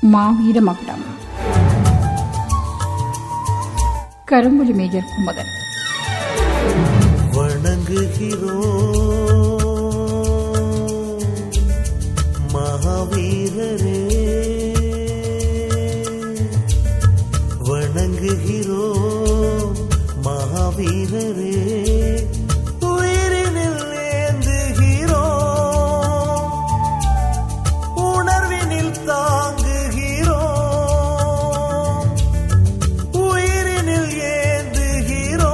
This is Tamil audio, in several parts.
மாவீர மகுடம் கரும்புலி மேஜர் குமதன் வணங்குகிறோம் மகாவீரரே வணங்குகிறோம் மகாவீரரே உயிரினில் ஏந்துகிறோம் உணர்வினில் தாங்குகிறோம் உயிரினில் ஏந்துகிறோம்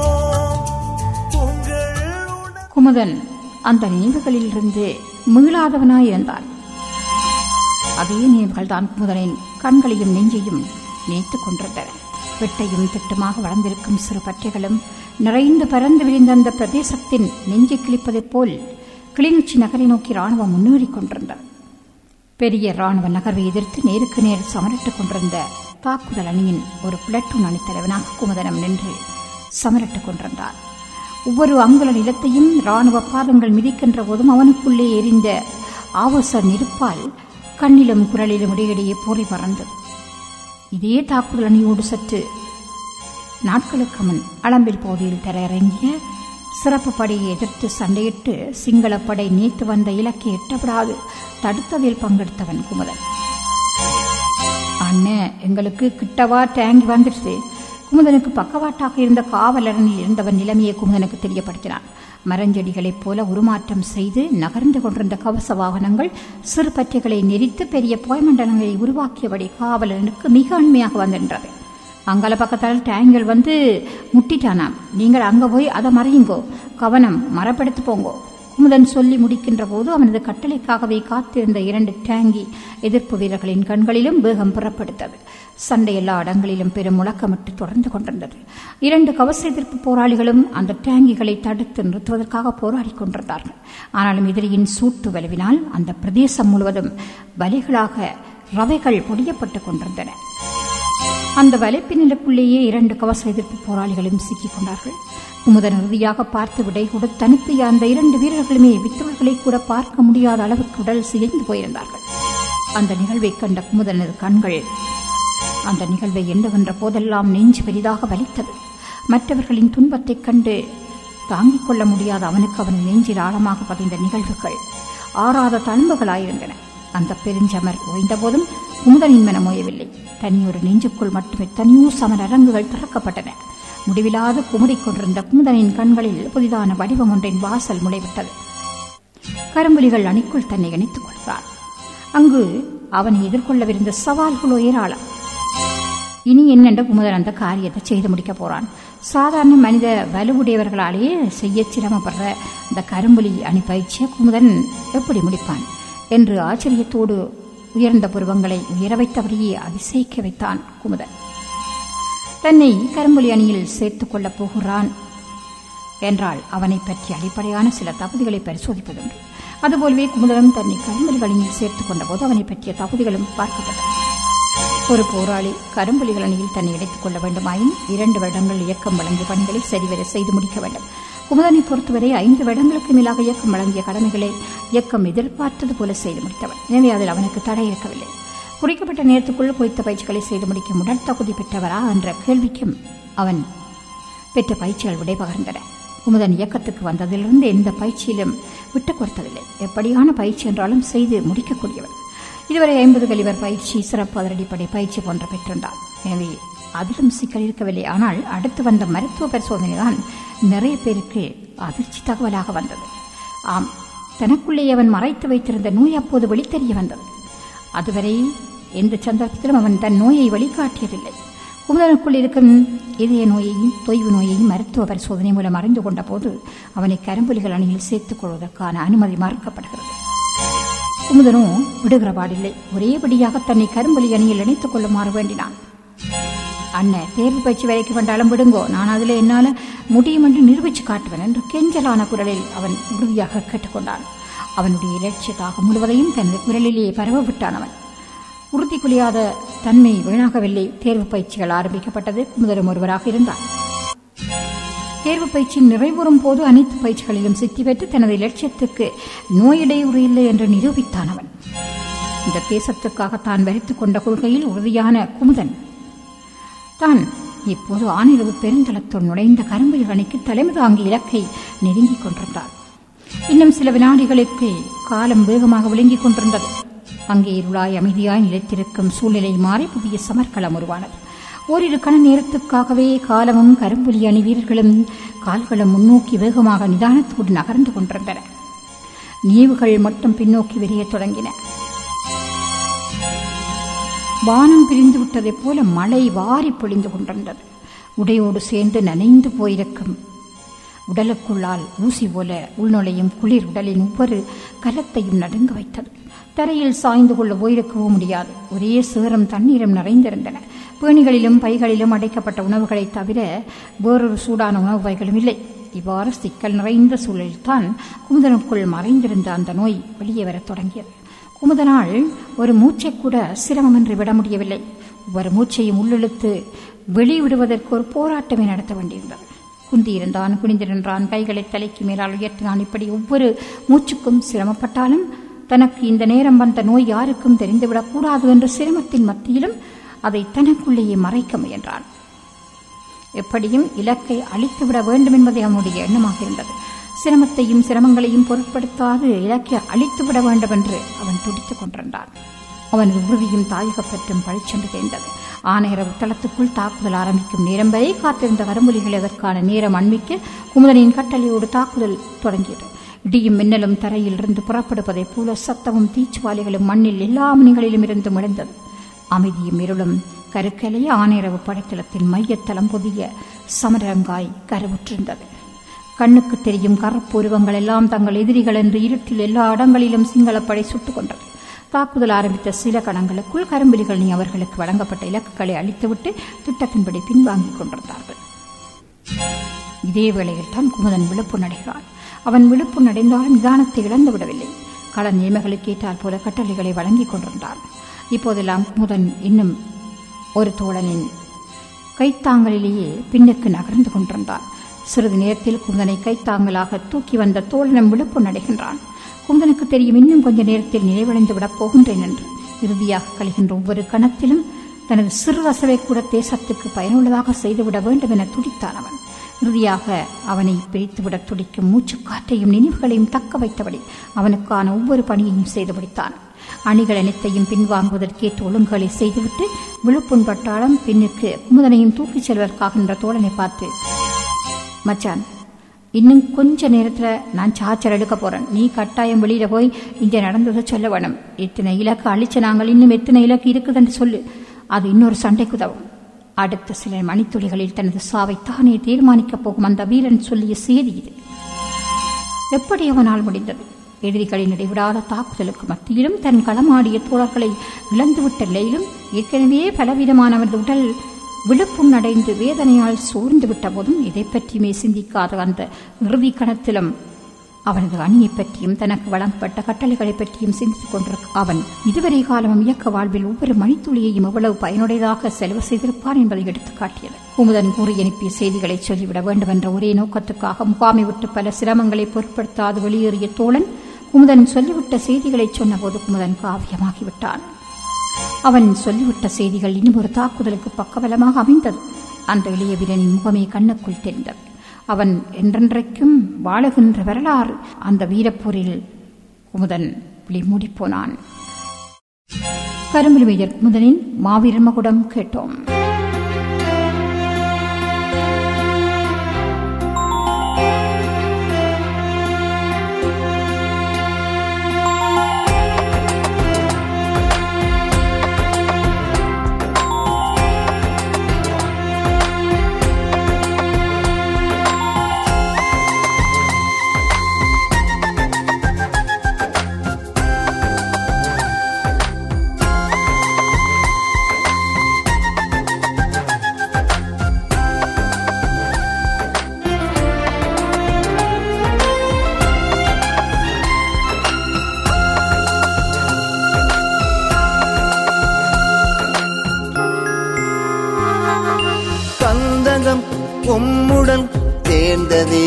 உங்கள் உணர்வு குமுதன் அந்த நினைவுகளிலிருந்து மீளாதவனாய் இருந்தான் அதே நினைவுகள் தான் குமுதனின் கண்களையும் நெஞ்சையும் நினைத்துக் கொண்டிருந்தன வெட்டையும் திட்டமாக வளர்ந்திருக்கும் சிறு பற்றைகளும் நிறைந்து பறந்து விரிந்த அந்த பிரதேசத்தின் நெஞ்சை கிழிப்பதைப் போல் கிளிநொச்சி நகரை நோக்கி ராணுவம் முன்னேறிக் கொண்டிருந்தது பெரிய ராணுவ நகர்வை எதிர்த்து நேருக்கு நேர் சமரிட்டுக் கொண்டிருந்த தாக்குதல் அணியின் ஒரு பிளட்டூன் அணித்தலைவனாக குமுதனம் நின்று சமரிட்டுக் கொண்டிருந்தார் ஒவ்வொரு அங்குல நிலத்தையும் ராணுவ பாதங்கள் மிதிக்கின்ற போதும் அவனுக்குள்ளே எரிந்த ஆவச நெருப்பால் கண்ணிலும் குரலிலும் இடையிடையே போரை பறந்தது இதே தாக்குதல் அணியோடு சற்று நாட்களுக்கு முன் அளம்பில் பகுதியில் தரையிறங்கிய சிறப்பு படையை எதிர்த்து சண்டையிட்டு சிங்கள படை நேற்று வந்த இலக்கை எட்டப்படாது தடுத்ததில் பங்கெடுத்தவன் குமுதன் அண்ணே எங்களுக்கு கிட்டவா டேங்கி வந்துடுச்சு குமுதனுக்கு பக்கவாட்டாக இருந்த காவலரனில் இருந்தவன் நிலைமையை குமுதனுக்கு தெரியப்படுத்தினான் மரஞ்செடிகளைப் போல உருமாற்றம் செய்து நகர்ந்து கொண்டிருந்த கவச வாகனங்கள் சிறு பற்றைகளை நெரித்து பெரிய புகைமண்டலங்களை உருவாக்கியபடி காவலனுக்கு மிக அண்மையாக வந்திருந்தது அங்கால பக்கத்தால் டேங்கில் வந்து முட்டிட்டானாம் நீங்கள் அங்க போய் அதை மறையுங்கோ கவனம் மரப்படுத்து போங்கோ குமுதன் சொல்லி முடிக்கின்ற போது அவனது கட்டளைக்காகவே காத்திருந்த இரண்டு டேங்கி எதிர்ப்பு வீரர்களின் கண்களிலும் வேகம் புறப்படுத்தது சண்டை எல்லா இடங்களிலும் பெரும் முழக்கமிட்டு தொடர்ந்து கொண்டிருந்தது இரண்டு கவச எதிர்ப்பு போராளிகளும் அந்த டேங்கிகளை தடுத்து நிறுத்துவதற்காக போராடிக் கொண்டிருந்தார்கள் ஆனாலும் எதிரியின் சூட்டு வலுவினால் அந்த பிரதேசம் முழுவதும் வலிகளாக ரவைகள் பொடியப்பட்டுக் கொண்டிருந்தன அந்த வலைப்பின்னலுக்குள்ளேயே இரண்டு கவச எதிர்ப்பு போராளிகளும் சிக்கிக் கொண்டார்கள் குமுதன் இறுதியாக பார்த்து விடை கொடுத்து அனுப்பிய அந்த இரண்டு வீரர்களுமே வித்தவர்களை கூட பார்க்க முடியாத அளவுக்கு உடல் சிதைந்து போயிருந்தார்கள் அந்த நிகழ்வை கண்ட குமுதனது கண்கள் அந்த நிகழ்வை எண்ணுகின்ற போதெல்லாம் நெஞ்சு பெரிதாக வலித்தது மற்றவர்களின் துன்பத்தைக் கண்டு தாங்கிக் கொள்ள முடியாத அவனுக்கு அவன் நெஞ்சில் ஆழமாக பதிந்த நிகழ்வுகள் ஆறாத தழும்புகளாயிருந்தன அந்த பெருஞ்சமர் ஓய்ந்தபோதும் குமுதனின் மனம் ஓயவில்லை தனியொரு நெஞ்சுக்குள் மட்டுமே தனியூ சமர் அரங்குகள் திறக்கப்பட்டன முடிவில்லாது குமுறிக் கொண்டிருந்த குமுதனின் கண்களில் புதிதான வடிவம் ஒன்றின் வாசல் முளைவிட்டது கரும்புலிகள் அணிக்குள் தன்னை இணைத்துக் கொள்கிறான் அங்கு அவனை எதிர்கொள்ளவிருந்த சவால்களோ ஏராளம் இனி என்னென்ற குமுதன் அந்த காரியத்தை செய்து முடிக்க போறான் சாதாரண மனித வலுவுடையவர்களாலேயே செய்ய சிரமப்படுற இந்த கரும்புலி அணி பயிற்சியை குமுதன் எப்படி முடிப்பான் என்று ஆச்சரியத்தோடு உயர்ந்த புருவங்களை உயர வைத்தபடியே அதிசயிக்க வைத்தான் குமுதன் தன்னை கரும்புலி அணியில் சேர்த்துக் கொள்ளப் போகிறான் என்றால் அவனை பற்றி அடிப்படையான சில தகுதிகளை பரிசோதிப்பதுண்டு அதுபோலவே குமுதனும் தன்னை கரும்புலிகள் அணியில் சேர்த்துக் கொண்டபோது அவனை பற்றிய தகுதிகளும் பார்க்கப்பட்டது ஒரு போராளி கரும்புலிகள் அணியில் தன்னை இணைத்துக் கொள்ள வேண்டுமாயின் இரண்டு வருடங்கள் இயக்கம் வழங்கிய பணிகளை சரிவர செய்து முடிக்க வேண்டும் குமுதனை பொறுத்தவரை ஐந்து வருடங்களுக்கு மேலாக இயக்கம் வழங்கிய கடமைகளை இயக்கம் எதிர்பார்த்தது போல செய்து முடித்தவன் எனவே அதில் அவனுக்கு தடை இருக்கவில்லை குறிக்கப்பட்ட நேரத்துக்குள் குறித்த பயிற்சிகளை செய்து முடிக்க முதல் தகுதி பெற்றவரா என்ற கேள்விக்கும் அவன் பெற்ற பயிற்சிகள் விடைபகர்ந்தன குமுதன் இயக்கத்துக்கு வந்ததிலிருந்து எந்த பயிற்சியிலும் விட்டுக் கொடுத்ததில்லை எப்படியான பயிற்சி என்றாலும் செய்து முடிக்கக்கூடியவன் இதுவரை ஐம்பது கலிவர் பயிற்சி சிறப்பு அதிரடிப்படை பயிற்சி போன்ற பெற்றிருந்தார் எனவே அதிலும் சிக்கல் இருக்கவில்லை ஆனால் அடுத்து வந்த மருத்துவ பரிசோதனை தான் நிறைய பேருக்கு அதிர்ச்சி தகவலாக வந்தது ஆம் தனக்குள்ளே அவன் மறைத்து வைத்திருந்த நோய் அப்போது வெளித்தெரிய வந்தது அதுவரை எந்த சந்தர்ப்பத்திலும் அவன் தன் நோயை வழிகாட்டியதில்லை குமுதனுக்குள் இருக்கும் இதய நோயையும் தொய்வு நோயையும் மருத்துவ பரிசோதனை மூலம் அறிந்து கொண்ட போது அவனை கரும்புலிகள் அணியில் சேர்த்துக் கொள்வதற்கான அனுமதி மறுக்கப்படுகிறது குமுதனோ விடுகிற பாடில்லை ஒரேபடியாக தன்னை கரும்புலி அணியில் இணைத்துக் கொள்ளுமாறு வேண்டினான் அண்ணன் தேர்வு பயிற்சி வரைக்கும் வேண்டாலும் விடுங்கோ நான் அதில் என்னால முடியும் என்று நிரூபிச்சு காட்டுவேன் என்று கெஞ்சலான குரலில் அவன் உறுதியாக கேட்டுக்கொண்டான் அவனுடைய இலட்சிய தாகம் முழுவதையும் தனது குரலிலேயே பரவ விட்டான் அவன் உறுதி குலையாத தன்மை வீணாகவில்லை தேர்வு பயிற்சிகள் ஆரம்பிக்கப்பட்டது குமுதரும் ஒருவராக இருந்தார் தேர்வு பயிற்சி நிறைவுறும் போது அனைத்து பயிற்சிகளிலும் சித்தி பெற்று தனது இலட்சியத்துக்கு நோயிடையூறு இல்லை என்று நிரூபித்தான் அவன் இந்த தேசத்துக்காக தான் வரித்துக் கொண்ட கொள்கையில் உறுதியான குமுதன் தான் இப்போது ஆனிரவு பெருந்தளத்துள் நுழைந்த கரும்புலி அணிக்கு தலைமை தாங்கி இலக்கை நெருங்கிக் கொண்டிருந்தார் இன்னும் சில வினாடிகளுக்கு காலம் வேகமாக விளங்கிக் கொண்டிருந்தது அங்கே இருளாய் அமைதியாய் நிலைத்திருக்கும் சூழ்நிலை மாறி புதிய சமர்க்களம் உருவானது ஓரிரு கண நேரத்துக்காகவே காலமும் கரும்புலி அணி வீரர்களும் கால்களும் முன்னோக்கி வேகமாக நிதானத்தோடு நகர்ந்து கொண்டிருந்தன நினைவுகள் மட்டும் பின்னோக்கி விரியத் தொடங்கின வானம் பிரிந்து விட்டதைப் போல மழை வாரி பொழிந்து கொண்டிருந்தது உடையோடு சேர்ந்து நனைந்து போயிருக்கும் உடலுக்குள்ளால் ஊசி போல உள்நுழையும் குளிர் உடலின் ஒவ்வொரு கலத்தையும் நடுங்க வைத்தது தரையில் சாய்ந்து கொள்ள போயிருக்கவும் முடியாது ஒரே சேரும் தண்ணீரும் நிறைந்திருந்தன பேணிகளிலும் பைகளிலும் அடைக்கப்பட்ட உணவுகளை தவிர வேறொரு சூடான உணவு வகைகளும் இல்லை இவ்வாறு சிக்கல் நிறைந்த சூழலில்தான் குமுதனுக்குள் மறைந்திருந்த அந்த நோய் வெளியே வரத் தொடங்கியது குமுதனால் ஒரு மூச்சை கூட சிரமமின்றி விட முடியவில்லை ஒவ்வொரு மூச்சையும் உள்ளிழுத்து வெளிவிடுவதற்கு ஒரு போராட்டமே நடத்த வேண்டியிருந்தது குந்தியிருந்தான் குனிந்திருந்தான் கைகளை தலைக்கு மேலால் உயர்த்தினான் இப்படி ஒவ்வொரு மூச்சுக்கும் சிரமப்பட்டாலும் தனக்கு இந்த நேரம் வந்த நோய் யாருக்கும் தெரிந்துவிடக் கூடாது என்ற சிரமத்தின் மத்தியிலும் அதை தனக்குள்ளேயே மறைக்க முயன்றான் எப்படியும் இலக்கை அழித்துவிட வேண்டும் என்பதே அவனுடைய எண்ணமாக இருந்தது சிரமத்தையும் சிரமங்களையும் பொருட்படுத்தாது இலக்கை அழித்துவிட வேண்டும் என்று அவன் துடித்துக் கொண்டிருந்தான் அவனது உறுதியும் தாயகப்பற்றும் பழிச்சென்று தேர்ந்தது ஆனையரவு தளத்துக்குள் தாக்குதல் ஆரம்பிக்கும் நேரம் வரை காத்திருந்த வரம்புலிகள் அதற்கான நேரம் அண்மிக்க குமுதனின் கட்டளையோடு தாக்குதல் தொடங்கியது இடியும் மின்னலும் தரையில் இருந்து புறப்படுவதைப் போல சத்தமும் தீச்சுவாலிகளும் மண்ணில் எல்லா மணிகளிலும் இருந்து மிளந்தது அமைதியும் இருளும் கருக்கலைய ஆனையரவு படைத்தளத்தின் மையத்தளம் புதிய சமரங்காய் கருவுற்றிருந்தது கண்ணுக்கு தெரியும் கருப்பு உருவங்கள் எல்லாம் தங்கள் எதிரிகள் என்று இருட்டில் எல்லா இடங்களிலும் சிங்களப்படை சுட்டுக் கொண்டது தாக்குதல் ஆரம்பித்த சில கணங்களுக்குள் கரும்புலிகள் நீ அவர்களுக்கு வழங்கப்பட்ட இலக்குகளை அளித்துவிட்டு திட்டத்தின்படி பின்வாங்கிக் கொண்டிருந்தார்கள் இதே வேளையில் தான் குமுதன் விழுப்பு நடைகிறான் அவன் விழுப்பு நடைந்தாலும் நிதானத்தை இழந்து விடவில்லை கள நிலைமைகளுக்கு ஏற்றால் போல கட்டளைகளை வழங்கிக் கொண்டிருந்தான் இப்போதெல்லாம் குமுதன் இன்னும் ஒரு தோழனின் கைத்தாங்கலிலேயே பின்னுக்கு நகர்ந்து கொண்டிருந்தான் சிறிது நேரத்தில் குமுதனை கைத்தாங்கலாக தூக்கி வந்த தோழனும் விழுப்பு நடைகின்றான் குமுதனுக்கு தெரியும் இன்னும் கொஞ்ச நேரத்தில் நிறைவடைந்து விடப் போகின்றேன் என்று இறுதியாக கழிகின்ற ஒவ்வொரு கணத்திலும் தனது சிறு அசவை கூட தேசத்துக்கு பயனுள்ளதாக செய்துவிட வேண்டும் என துடித்தான் அவன் இறுதியாக அவனை பிரித்துவிட துடிக்கும் மூச்சுக்காற்றையும் நினைவுகளையும் தக்க வைத்தபடி அவனுக்கான ஒவ்வொரு பணியையும் செய்து முடித்தான் அணிகள் அனைத்தையும் பின்வாங்குவதற்கேற்ற ஒழுங்குகளை செய்துவிட்டு விழுப்புண் பட்டாளம் பின்னுக்கு குமுதனையும் தூக்கிச் செல்வதற்காகின்ற தோழனை பார்த்து மச்சான் இன்னும் கொஞ்ச நேரத்துல நான் சார்ஜர் எடுக்க போறேன் நீ கட்டாயம் வெளியில போய் இங்க நடந்ததை சொல்ல வேணும் எத்தனை இலக்கு அழிச்ச நாங்கள் இன்னும் எத்தனை இலக்கு இருக்குதுன்னு சொல்லு அது இன்னொரு சண்டைக்கு உதவும் அடுத்த சில மணித்துளிகளில் தனது சாவை தானே தீர்மானிக்கப் போகும் அந்த வீரன் சொல்லிய செய்தி இது எப்படி அவனால் முடிந்தது எதிரிகளின் இடைவிடாத தாக்குதலுக்கு மத்தியிலும் தன் களமாடிய தோழர்களை இழந்துவிட்ட நிலையிலும் ஏற்கனவே பலவிதமான அவரது உடல் விழுப்புண் அடைந்து வேதனையால் சோர்ந்து விட்ட போதும் இதை பற்றியுமே சிந்திக்காத அந்த இறுதி கணத்திலும் அவனது அணியை பற்றியும் தனக்கு வழங்கப்பட்ட கட்டளைகளை பற்றியும் சிந்தித்துக் கொண்டிருக்க அவன் இதுவரை காலமும் இயக்க வாழ்வில் ஒவ்வொரு மணித்துளியையும் எவ்வளவு பயனுடையதாக செலவு செய்திருப்பான் என்பதை எடுத்துக் காட்டியது குமுதன் கூறி அனுப்பிய செய்திகளை சொல்லிவிட வேண்டும் என்ற ஒரே நோக்கத்துக்காக முகாமை விட்டு பல சிரமங்களை பொருட்படுத்தாது வெளியேறிய தோழன் குமுதன் சொல்லிவிட்ட செய்திகளை சொன்னபோது குமுதன் காவியமாகிவிட்டான் அவன் சொல்லிவிட்ட செய்திகள் இன்னும் ஒரு தாக்குதலுக்கு பக்கபலமாக அமைந்தது அந்த இளைய வீரனின் முகமே கண்ணுக்குள் தெரிந்தது அவன் என்றென்றைக்கும் வாழுகின்ற வரலாறு அந்த வீரப்போரில் குமுதன் விழி மூடிப்போனான் கரும்புலி மேஜர் குமுதனின் மாவீரர் மகுடம் கேட்டோம் கந்தகம் உம்முடன் சேர்ந்ததே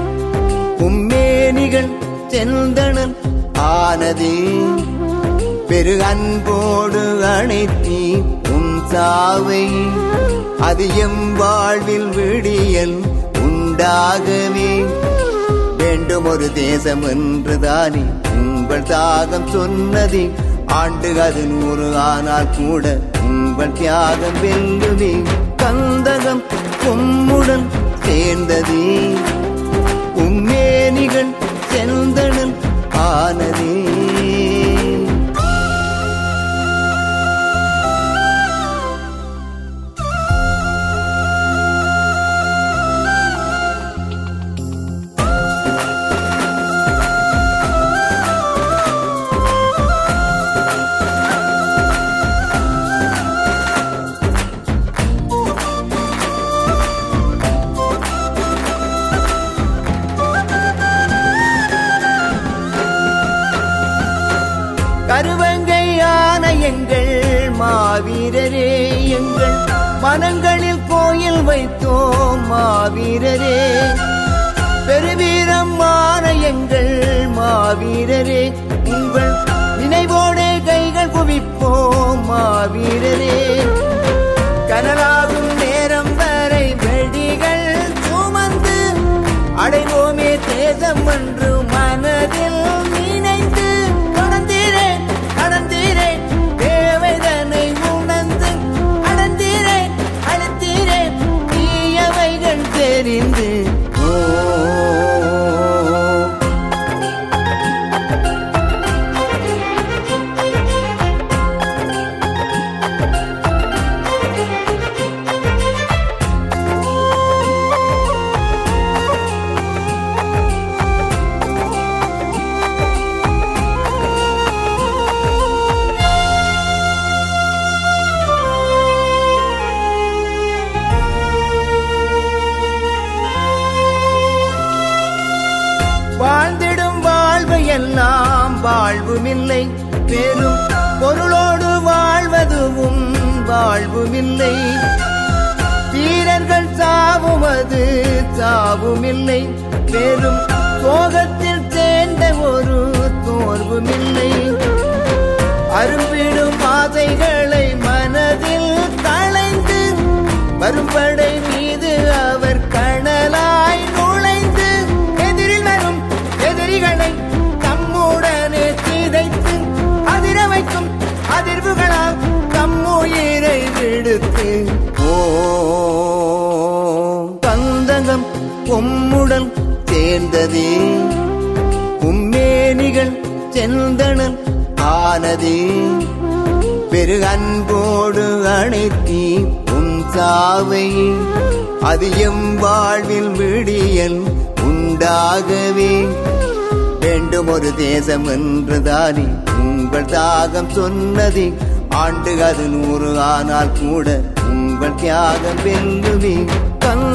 உம்மேனிகள் செந்தணல் ஆனதே பெரு அன்போடு அணைத்தி உன் சாவை அது எம் வாழ்வில் விடியல் உண்டாகவே வேண்டும் ஒரு தேசம் என்றுதானே உங்கள் தாகம் சொன்னதே ஆண்டு அது நூறு ஆனால் கூட உங்கள் தியாகம் வெல்லுமே கந்தகம் உம்முடன் சேர்ந்ததே உம்மேனிகள் செந்தணல் ஆனதே கருவங்கையான எங்கள் மாவீரரே எங்கள் மனங்களில் கோயில் வைத்தோம் மாவீரரே பெருவீரமான எங்கள் மாவீரரே உங்கள் நினைவோடே கைகள் குவிப்போம் மாவீரரே கனலாகும் நேரம் வரை வெடிகள் சுமந்து அடைவோமே தேசம் என்று மனதில் நினைத்து கடந்தீரேன் கடந்தீரேன் தேவைதனை உணர்ந்து அடந்தீரேன் அழுத்தீரேன் தீயவைகள் தெரிந்து ஓ வாழ்ந்திடும் வாழ்வு எல்லாம் வாழ்வுமில்லை பெரும் பொருளோடு வாழ்வதுவும் வாழ்வுமில்லை வீரர்கள் சாவுவது சாவுமில்லை பெரும் சோகத்தில் சேர்ந்த ஒரு தோர்வுமில்லை அரும்பிடும் ஆசைகளை மனதில் களைந்து வரும்படை மீது அவர் கணலாய் நுழைந்து எதிரில் வரும் எதிரிகளை தம்முடனே சிதைத்து அதிர வைக்கும் அதிர்வுகளால் தம்முயிரை விடுத்து ஓ கந்தகம் உம்முடல் சேர்ந்ததே உம்மேனிகள் செந்தணல் ஆனதே பெரு அன்போடு அணைத்தி உன் சாவை அது எம் வாழ்வில் விடியல் உண்டாகவே வேண்டும் ஒரு தேசம் என்றுதானே உங்கள் தாகம் சொன்னதே ஆண்டு அது நூறு ஆனால் கூட உங்கள் தியாகம் வெல்லுமே கந்த